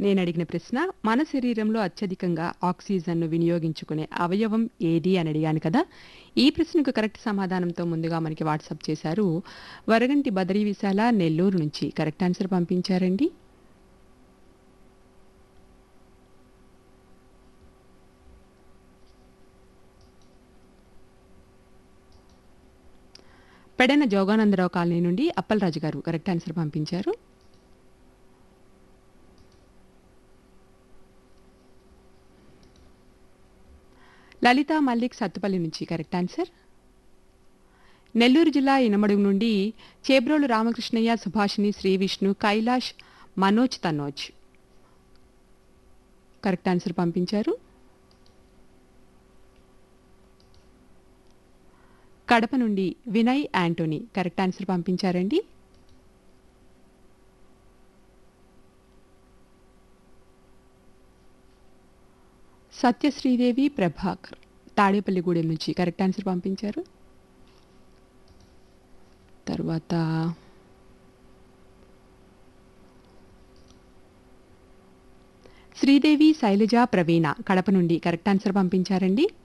నేను అడిగిన ప్రశ్న మన శరీరంలో అత్యధికంగా ఆక్సిజన్ను వినియోగించుకునే అవయవం ఏది అని అడిగాను కదా ఈ ప్రశ్నకు కరెక్ట్ సమాధానంతో ముందుగా మనకి వాట్సాప్ చేశారు వరగంటి బదరీ విశాల నెల్లూరు నుంచి కరెక్ట్ ఆన్సర్ పంపించారండి పెడన జోగానందరావు కాలనీ నుండి అప్పలరాజు గారు కరెక్ట్ ఆన్సర్ పంపించారు లలిత మల్లిక్ సత్తుపల్లి నుంచి కరెక్ట్ ఆన్సర్ నెల్లూరు జిల్లా ఇనమడుగు నుండి చేబ్రోలు రామకృష్ణయ్య సుభాషిణి శ్రీ విష్ణు కైలాష్ మనోజ్ తనోజ్ కరెక్ట్ ఆన్సర్ పంపించారు కడప నుండి వినయ్ యాంటోనీ కరెక్ట్ ఆన్సర్ పంపించారండి సత్యశ్రీదేవి ప్రభాకర్ తాడేపల్లిగూడెం నుంచి కరెక్ట్ ఆన్సర్ పంపించారు తర్వాత శ్రీదేవి శైలజ ప్రవీణ కడప నుండి కరెక్ట్ ఆన్సర్ పంపించారండి